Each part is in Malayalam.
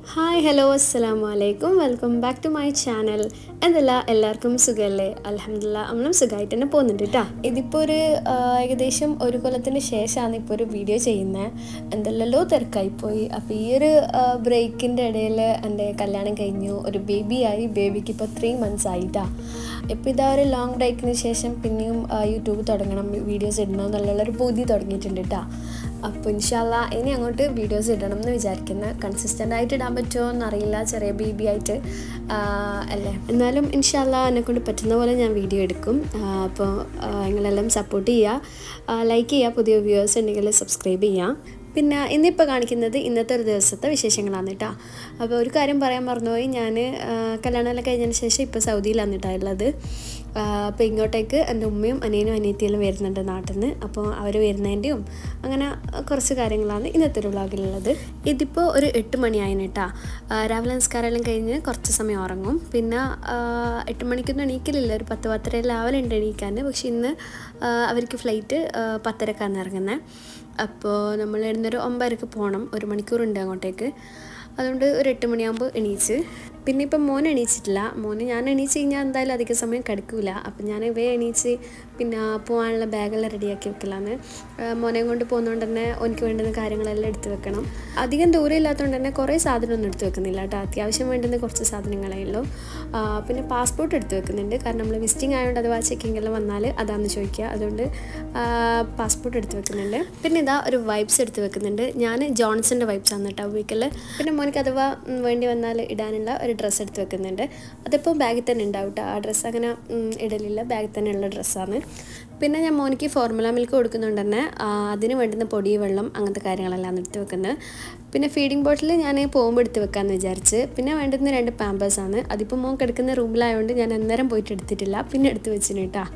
ഹായ് ഹലോ അസ്സാം വലൈക്കും welcome back to my channel എന്തല്ല എല്ലാവർക്കും സുഖമല്ലേ അലഹമില്ല നമ്മളും സുഖമായിട്ട് തന്നെ പോകുന്നുണ്ട് കേട്ടോ ഇതിപ്പോൾ ഒരു ആ, ഏകദേശം ഒരു കൊല്ലത്തിന് ശേഷമാണ് ഇപ്പോൾ ഒരു വീഡിയോ ചെയ്യുന്നത് എന്തെല്ലോ തിരക്കായിപ്പോയി അപ്പോൾ ഈ ഒരു ബ്രേക്കിൻ്റെ ഇടയിൽ എൻ്റെ കല്യാണം കഴിഞ്ഞു ഒരു ബേബി ആയി ബേബിക്ക് ഇപ്പോൾ ത്രീ മന്ത്സ് ആയിട്ടാ ഇപ്പോൾ ഇതാ ഒരു ലോങ് ബ്രേക്കിന് ശേഷം പിന്നെയും ആ, യൂട്യൂബ് തുടങ്ങണം വീഡിയോസ് ഇടണം എന്നുള്ളൊരു ബുദ്ധി തുടങ്ങിയിട്ടുണ്ട് കേട്ടോ അപ്പോൾ ഇൻഷാല്ല ഇനി അങ്ങോട്ട് വീഡിയോസ് ഇടണം എന്ന് വിചാരിക്കുന്ന കൺസിസ്റ്റൻ്റ് ആയിട്ട് ഇടാൻ പറ്റുമോ എന്നറിയില്ല ചെറിയ ബേബി ആയിട്ട് ആ, അല്ലേ എന്നാലും ഇൻഷാല്ല എന്നെ കൊണ്ട് പറ്റുന്ന പോലെ ഞാൻ വീഡിയോ എടുക്കും ആ, അപ്പോൾ ആ, നിങ്ങളെല്ലാം സപ്പോർട്ട് ചെയ്യുക ലൈക്ക് ചെയ്യുക പുതിയ വ്യൂവേഴ്സ് ഉണ്ടെങ്കിൽ സബ്സ്ക്രൈബ് ചെയ്യുക പിന്നെ ഇന്നിപ്പോൾ കാണിക്കുന്നത് ഇന്നത്തെ ഒരു ദിവസത്തെ വിശേഷങ്ങളാണ് കേട്ടോ അപ്പോൾ ഒരു കാര്യം പറയാൻ മറന്നുപോയി ഞാൻ കല്യാണമെല്ലാം കഴിഞ്ഞതിന് ശേഷം ഇപ്പോൾ സൗദിയിലാണ് കേട്ടോ ഉള്ളത് അപ്പോൾ ഇങ്ങോട്ടേക്ക് എൻ്റെ ഉമ്മയും അനിയനും അനിയത്തിയെല്ലാം വരുന്നുണ്ട് നാട്ടിൽ നിന്ന് അപ്പോൾ അവർ വരുന്നതിൻ്റെയും അങ്ങനെ കുറച്ച് കാര്യങ്ങളാണ് ഇന്നത്തെ ഒരു വ്ളോഗിലുള്ളത് ഇതിപ്പോൾ ഒരു എട്ട് മണിയായിന് കേട്ടോ രാവിലെ നമസ്കാരമെല്ലാം കഴിഞ്ഞ് കുറച്ച് സമയം ഉറങ്ങും പിന്നെ ആ, എട്ട് മണിക്കൊന്നും എണീക്കലില്ല ഒരു പത്ത് പത്തര രാവിലെ ഉണ്ട് എണീക്കാൻ പക്ഷെ ഇന്ന് ആ, അവർക്ക് ഫ്ലൈറ്റ് പത്തരക്കാണ് ഇറങ്ങുന്നത് അപ്പോൾ നമ്മൾ ഇടുന്നൊരു ഒമ്പതരക്ക് പോകണം ഒരു മണിക്കൂറുണ്ട് അങ്ങോട്ടേക്ക് അതുകൊണ്ട് ഒരു എട്ട് മണിയാകുമ്പോൾ എണീച്ച് പിന്നെ ഇപ്പം മോൻ എണീച്ചിട്ടില്ല മോന് ഞാൻ എണീച്ച് കഴിഞ്ഞാൽ എന്തായാലും അധിക സമയം കിടക്കില്ല അപ്പം ഞാൻ വേ എണീച്ച് പിന്നെ പോകാനുള്ള ബാഗെല്ലാം റെഡിയാക്കി വെക്കലാന്ന് ആ, മോനെയും കൊണ്ട് പോകുന്നതുകൊണ്ട് തന്നെ എനിക്ക് വേണ്ടുന്ന കാര്യങ്ങളെല്ലാം എടുത്ത് വെക്കണം അധികം ദൂരം ഇല്ലാത്തതുകൊണ്ട് തന്നെ കുറേ സാധനമൊന്നും എടുത്ത് വെക്കുന്നില്ല കേട്ടോ അത്യാവശ്യം വേണ്ടുന്ന കുറച്ച് സാധനങ്ങളേ ഉള്ളൂ ആ, പിന്നെ പാസ്പോർട്ട് എടുത്ത് വെക്കുന്നുണ്ട് കാരണം നമ്മൾ വിസിറ്റിംഗ് ആയതുകൊണ്ട് അഥവാ ചെക്കിംഗ് എല്ലാം വന്നാൽ അതാണെന്ന് ചോദിക്കുക അതുകൊണ്ട് പാസ്പോർട്ട് എടുത്ത് വെക്കുന്നുണ്ട് പിന്നെ ഇതാ ഒരു വൈബ്സ് എടുത്ത് വെക്കുന്നുണ്ട് ഞാൻ ജോൺസൻ്റെ വൈബ്സ് ആണ് കേട്ടോ ഉപയോഗിക്കൽ പിന്നെ മോനിക്ക് അഥവാ ഉം, വേണ്ടി വന്നാൽ ഇടാനുള്ള ഒരു ഡ്രസ്സ് എടുത്ത് വെക്കുന്നുണ്ട് അതിപ്പോൾ ബാഗിൽ തന്നെ ഉണ്ടാവും കേട്ടോ ആ ഡ്രസ്സ് അങ്ങനെ ഉം, ഇടലില്ല ബാഗിൽ തന്നെ ഉള്ള ഡ്രസ്സാണ് പിന്നെ ഞാൻ മോനിക്ക് ഫോർമുല മിൽക്ക് കൊടുക്കുന്നുണ്ട് തന്നെ ആ, അതിന് വേണ്ടുന്ന പൊടി വെള്ളം അങ്ങനത്തെ കാര്യങ്ങളെല്ലാം എടുത്ത് വെക്കുന്നത് പിന്നെ ഫീഡിംഗ് ബോട്ടിൽ ഞാൻ പോകുമ്പോൾ എടുത്ത് വെക്കാമെന്ന് വിചാരിച്ച് പിന്നെ വേണ്ടുന്ന രണ്ട് പാമ്പേഴ്സാണ് അതിപ്പോൾ മോൻ കിടക്കുന്ന റൂമിലായതുകൊണ്ട് ഞാൻ അന്നേരം പോയിട്ട് എടുത്തിട്ടില്ല പിന്നെ എടുത്ത് വെച്ചിന് കേട്ടോ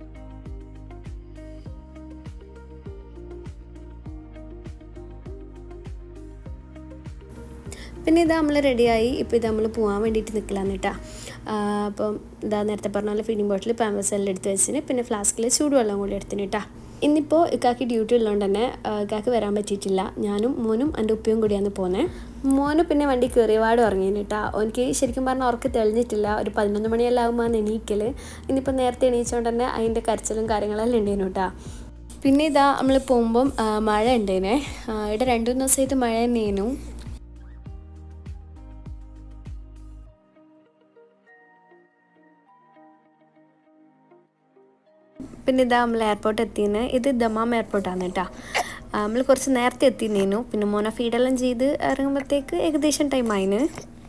പിന്നെ ഇത് നമ്മൾ റെഡിയായി ഇപ്പോൾ ഇത് നമ്മൾ പോകാൻ വേണ്ടിയിട്ട് നിൽക്കലാന്ന് കേട്ടോ അപ്പം ഇതാ നേരത്തെ പറഞ്ഞ പോലെ ഫീഡിംഗ് ബോട്ടിൽ പാമ്പേഴ്സ് എല്ലാം എടുത്ത് വെച്ചിന് പിന്നെ ഫ്ലാസ്കിൽ ചൂടുവെള്ളം കൂടി എടുത്തിന് കേട്ടോ ഇന്നിപ്പോൾ ഇക്കാക്ക് ഡ്യൂട്ടി ഉള്ളതുകൊണ്ട് തന്നെ ആ, ഇക്കാക്ക് വരാൻ പറ്റിയിട്ടില്ല ഞാനും മോനും എൻ്റെ ഉപ്പയും കൂടിയാണ് പോകുന്നത് മോന് പിന്നെ വണ്ടി കയറിയപാട് ഉറങ്ങിന് കേട്ടോ എനിക്ക് ശരിക്കും പറഞ്ഞാൽ ഉറക്ക് തെളിഞ്ഞിട്ടില്ല ഒരു പതിനൊന്ന് മണിയെല്ലാം ആകുമ്പോൾ എണീക്കൽ ഇന്നിപ്പോൾ നേരത്തെ എണീച്ചുകൊണ്ട് തന്നെ അതിൻ്റെ കരച്ചിലും കാര്യങ്ങളെല്ലാം ഉണ്ടേനു കേട്ടോ പിന്നെ ഇതാ നമ്മൾ പോകുമ്പം ആ, മഴ ഉണ്ടേനെ ആ, ഇവിടെ രണ്ടു മൂന്ന് ദിവസമായിട്ട് മഴ തന്നെയായിരുന്നു പിന്നെ ഇതാ നമ്മൾ എയർപോർട്ട് എത്തിയെന്ന് ഇത് ദമാം എയർപോർട്ടാണ് കേട്ടോ നമ്മൾ കുറച്ച് നേരത്തെ എത്തിയിരുന്നു പിന്നെ മോനെ ഫീഡെല്ലാം ചെയ്ത് ഇറങ്ങുമ്പോഴത്തേക്ക് ഏകദേശം ടൈം ആയിന്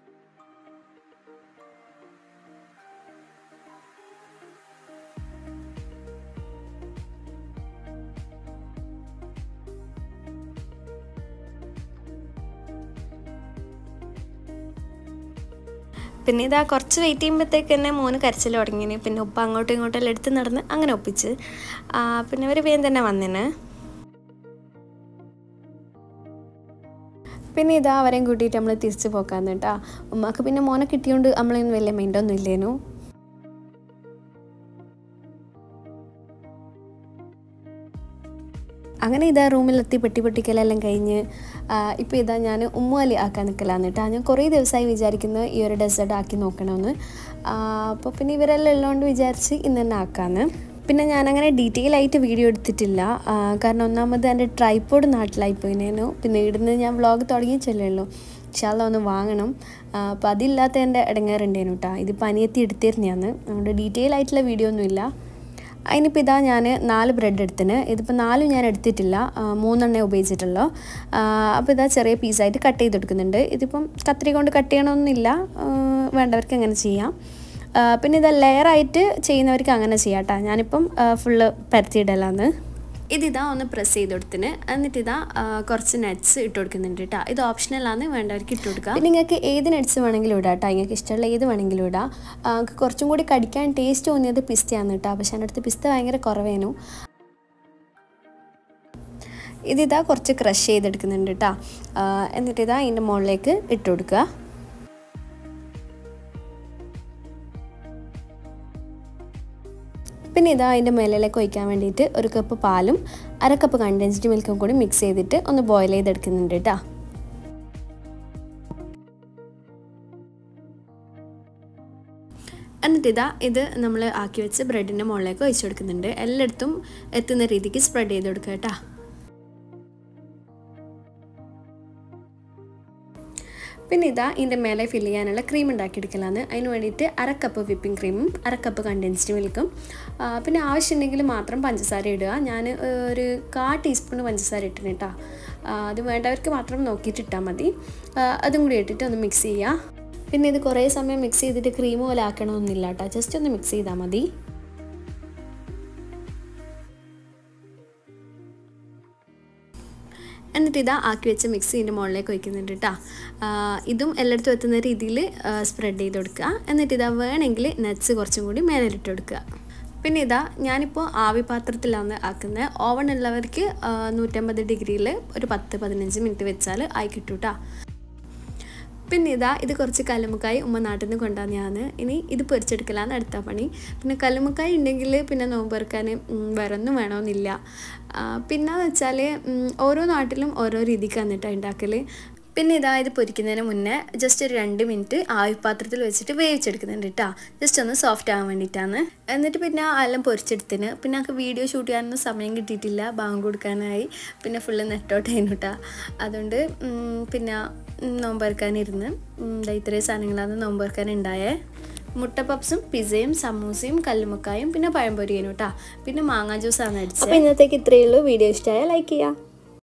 പിന്നെ ഇതാ കുറച്ച് വെയിറ്റ് ചെയ്യുമ്പോഴത്തേക്ക് തന്നെ മോന് കരച്ചിൽ തുടങ്ങിന് പിന്നെ ഉപ്പ അങ്ങോട്ടും ഇങ്ങോട്ടെല്ലാം എടുത്ത് നടന്ന് അങ്ങനെ ഒപ്പിച്ച് ആ, പിന്നെ അവർ വേഗം തന്നെ വന്നിന് പിന്നെ ഇതാ അവരെയും കൂട്ടിയിട്ട് നമ്മൾ തിരിച്ച് പോക്കാന്ന് കേട്ടാ ഉമ്മക്ക് പിന്നെ മോനെ കിട്ടിയോണ്ട് നമ്മളൊന്നും വലിയ മൈൻഡൊന്നും ഇല്ലേനു അങ്ങനെ ഇതാ റൂമിലെത്തി പെട്ടി പൊട്ടിക്കലെല്ലാം കഴിഞ്ഞ് ഇപ്പോൾ ഇതാ ഞാൻ ഉമ്മുവലി ആക്കാൻ നിൽക്കലാന്ന് കേട്ടോ ഞാൻ കുറേ ദിവസമായി വിചാരിക്കുന്നത് ഈ ഒരു ഡെസേർട്ട് ആക്കി നോക്കണമെന്ന് അപ്പോൾ പിന്നെ ഇവരെല്ലാം ഉള്ളതുകൊണ്ട് വിചാരിച്ച് ഇന്ന് തന്നെ ആക്കാന്ന് പിന്നെ ഞാനങ്ങനെ ഡീറ്റെയിൽ ആയിട്ട് വീഡിയോ എടുത്തിട്ടില്ല ആ, കാരണം ഒന്നാമത് എൻ്റെ ട്രൈപ്പോഡ് നാട്ടിലായി പോയിനേനു പിന്നെ ഇവിടുന്ന് ഞാൻ വ്ളോഗ് തുടങ്ങിച്ചല്ലോ ഇൻഷാല്ല ഒന്ന് വാങ്ങണം അപ്പോൾ അതില്ലാത്ത എൻ്റെ ഇടങ്ങേറുണ്ടേനു കേട്ടോ ഇതിപ്പോൾ അനിയത്തി എടുത്തിരുന്നതാണ് അതുകൊണ്ട് ഡീറ്റെയിൽ ആയിട്ടുള്ള വീഡിയോ ഒന്നുമില്ല അതിനിപ്പോൾ ഇതാ ഞാൻ നാല് ബ്രെഡ് എടുത്തിന് ഇതിപ്പോൾ നാലും ഞാൻ എടുത്തിട്ടില്ല ആ, മൂന്നെണ്ണേ ഉപയോഗിച്ചിട്ടുള്ളൂ ആ, അപ്പോൾ ഇതാ ചെറിയ പീസായിട്ട് കട്ട് ചെയ്തെടുക്കുന്നുണ്ട് ഇതിപ്പം കത്രി കൊണ്ട് കട്ട് ചെയ്യണമെന്നില്ല ആ, വേണ്ടവർക്ക് അങ്ങനെ ചെയ്യാം ആ, പിന്നെ ഇത് ലെയറായിട്ട് ചെയ്യുന്നവർക്ക് അങ്ങനെ ചെയ്യാം കേട്ടോ ഞാനിപ്പം ഫുള്ള് പരത്തിയിടലാന്ന് ഇതിതാ ഒന്ന് പ്രസ് ചെയ്ത് കൊടുത്തിന് എന്നിട്ട് ഇതാ ആ, കുറച്ച് നട്ട്സ് ഇട്ട് കൊടുക്കുന്നുണ്ട് കേട്ടോ ഇത് ഓപ്ഷണലാണ് വേണ്ടവർക്ക് ഇട്ട് കൊടുക്കുക പിന്നെ നിങ്ങൾക്ക് ഏത് നട്ട്സ് വേണമെങ്കിലും ഇടാം കേട്ടോ നിങ്ങൾക്ക് ഇഷ്ടമുള്ള ഏത് വേണമെങ്കിലും ഇടാം ആ, എനിക്ക് കുറച്ചും കൂടി കടിക്കാൻ ടേസ്റ്റ് തോന്നിയത് പിസ്തയാണ് കേട്ടോ പക്ഷെ എൻ്റെ അടുത്ത് പിസ്ത ഭയങ്കര കുറവേനു ഇതിതാ കുറച്ച് ക്രഷ് ചെയ്തെടുക്കുന്നുണ്ട് കേട്ടോ ആ, എന്നിട്ട് ഇതാ ഇതിൻ്റെ മുകളിലേക്ക് ഇട്ട് കൊടുക്കുക പിന്നെ ഇതാ അതിൻ്റെ മേലിലേക്ക് ഒഴിക്കാൻ വേണ്ടിയിട്ട് ഒരു കപ്പ് പാലും അര കപ്പ് കണ്ടൻസ്ഡ് മിൽക്കും കൂടി മിക്സ് ചെയ്തിട്ട് ഒന്ന് ബോയിൽ ചെയ്തെടുക്കുന്നുണ്ട് കേട്ടോ എന്നിട്ട് ഇതാ ഇത് നമ്മൾ ആക്കി വെച്ച് ബ്രെഡിൻ്റെ മുകളിലേക്ക് ഒഴിച്ചു കൊടുക്കുന്നുണ്ട് എല്ലായിടത്തും എത്തുന്ന രീതിക്ക് സ്പ്രെഡ് ചെയ്ത് കൊടുക്കുക കേട്ടോ പിന്നെ ഇതാ ഇതിൻ്റെ മേലെ ഫില്ല് ചെയ്യാനുള്ള ക്രീം ഉണ്ടാക്കിയെടുക്കലാണ് അതിന് വേണ്ടിയിട്ട് അര കപ്പ് വിപ്പിംഗ് ക്രീമും അര കപ്പ് കണ്ടൻസ്ഡ് മിൽക്കും പിന്നെ ആവശ്യമുണ്ടെങ്കിൽ മാത്രം പഞ്ചസാര ഇടുക ഞാൻ ഒരു കാ ടീസ്പൂൺ പഞ്ചസാര ഇട്ടിന് കേട്ടോ അത് വേണ്ടവർക്ക് മാത്രം നോക്കിയിട്ട് ഇട്ടാൽ മതി അതും കൂടി ഇട്ടിട്ട് ഒന്ന് മിക്സ് ചെയ്യുക പിന്നെ ഇത് കുറേ സമയം മിക്സ് ചെയ്തിട്ട് ക്രീം പോലെ ആക്കണമെന്നില്ല കേട്ടോ ജസ്റ്റ് ഒന്ന് മിക്സ് ചെയ്താൽ മതി എന്നിട്ട് ഇതാ ആക്കി വെച്ച മിക്സി ഇതിൻ്റെ മുകളിലേക്ക് വയ്ക്കുന്നുണ്ട് കേട്ടോ ഇതും എല്ലായിടത്തും എത്തുന്ന രീതിയിൽ സ്പ്രെഡ് ചെയ്ത് കൊടുക്കുക എന്നിട്ട് ഇതാ വേണമെങ്കിൽ നട്ട്സ് കുറച്ചും കൂടി മേലിട്ട് കൊടുക്കുക പിന്നെ ഇതാ ഞാനിപ്പോൾ ആവി പാത്രത്തിലാണ് ആക്കുന്നത് ഓവൺ ഉള്ളവർക്ക് നൂറ്റമ്പത് ഡിഗ്രിയിൽ ഒരു പത്ത് പതിനഞ്ച് മിനിറ്റ് വെച്ചാൽ ആയി കിട്ടും കേട്ടോ പിന്നെ ഇതാ ഇത് കുറച്ച് കല്ലുമുക്കായി ഉമ്മ നാട്ടിൽ നിന്ന് കൊണ്ടുവന്നതാണ് ഇനി ഇത് പൊരിച്ചെടുക്കലാണ് അടുത്ത പണി പിന്നെ കല്ലുമുക്കായി ഉണ്ടെങ്കിൽ പിന്നെ നോമ്പെറുക്കാൻ വേറെ ഒന്നും വേണമെന്നില്ല പിന്നെ വെച്ചാൽ ഓരോ നാട്ടിലും ഓരോ രീതിക്ക് വന്നിട്ടാണ് ഉണ്ടാക്കൽ പിന്നെ ഇതാ ഇത് പൊരിക്കുന്നതിന് മുന്നേ ജസ്റ്റ് ഒരു രണ്ട് മിനിറ്റ് ആവിപാത്രത്തിൽ വെച്ചിട്ട് വേവിച്ചെടുക്കുന്നുണ്ട് കേട്ടോ ജസ്റ്റ് ഒന്ന് സോഫ്റ്റ് ആകാൻ വേണ്ടിയിട്ടാണ് എന്നിട്ട് പിന്നെ എല്ലാം പൊരിച്ചെടുത്തിന് പിന്നെ നമുക്ക് വീഡിയോ ഷൂട്ട് ചെയ്യാനൊന്നും സമയം കിട്ടിയിട്ടില്ല ബാങ്ക് കൊടുക്കാനായി പിന്നെ ഫുള്ള് നെറ്റൗട്ട് ചെയ്യുന്നു കേട്ടോ അതുകൊണ്ട് പിന്നെ നോമ്പെറുക്കാനിരുന്ന് ഇത്രയും സാധനങ്ങളാണ് നോമ്പെറുക്കാൻ ഉണ്ടായേ മുട്ട പപ്സും പിസയും സമൂസയും കല്ലുമുക്കായും പിന്നെ പഴംപൊരിയനും കേട്ടോ പിന്നെ മാങ്ങാ ജ്യൂസാണ് അടിച്ചത് അപ്പോൾ ഇന്നത്തേക്ക് ഇത്രയേ ഉള്ളൂ വീഡിയോ ഇഷ്ടമായാൽ ലൈക്ക് ചെയ്യുക